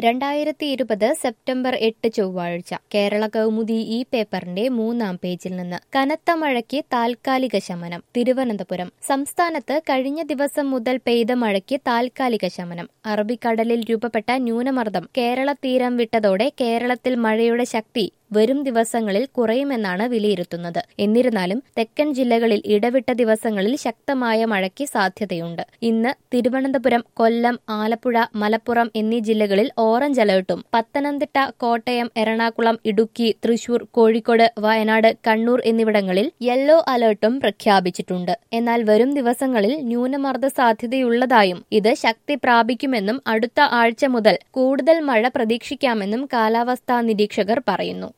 രണ്ടായിരത്തി ഇരുപത് സെപ്റ്റംബർ എട്ട് ചൊവ്വാഴ്ച കേരള കൗമുദി ഈ പേപ്പറിന്റെ മൂന്നാം പേജിൽ നിന്ന് കനത്ത മഴയ്ക്ക് താൽക്കാലിക ശമനം തിരുവനന്തപുരം സംസ്ഥാനത്ത് കഴിഞ്ഞ ദിവസം മുതൽ പെയ്ത മഴയ്ക്ക് താൽക്കാലിക ശമനം അറബിക്കടലിൽ രൂപപ്പെട്ട ന്യൂനമർദ്ദം കേരള തീരം വിട്ടതോടെ കേരളത്തിൽ മഴയുടെ ശക്തി വരും ദിവസങ്ങളിൽ കുറയുമെന്നാണ് വിലയിരുത്തുന്നത് എന്നിരുന്നാലും തെക്കൻ ജില്ലകളിൽ ഇടവിട്ട ദിവസങ്ങളിൽ ശക്തമായ മഴയ്ക്ക് സാധ്യതയുണ്ട് ഇന്ന് തിരുവനന്തപുരം കൊല്ലം ആലപ്പുഴ മലപ്പുറം എന്നീ ജില്ലകളിൽ ഓറഞ്ച് അലർട്ടും പത്തനംതിട്ട കോട്ടയം എറണാകുളം ഇടുക്കി തൃശൂർ കോഴിക്കോട് വയനാട് കണ്ണൂർ എന്നിവിടങ്ങളിൽ യെല്ലോ അലർട്ടും പ്രഖ്യാപിച്ചിട്ടുണ്ട് എന്നാൽ വരും ദിവസങ്ങളിൽ ന്യൂനമർദ്ദ സാധ്യതയുള്ളതായും ഇത് ശക്തി പ്രാപിക്കുമെന്നും അടുത്ത ആഴ്ച മുതൽ കൂടുതൽ മഴ പ്രതീക്ഷിക്കാമെന്നും കാലാവസ്ഥാ നിരീക്ഷകർ പറയുന്നു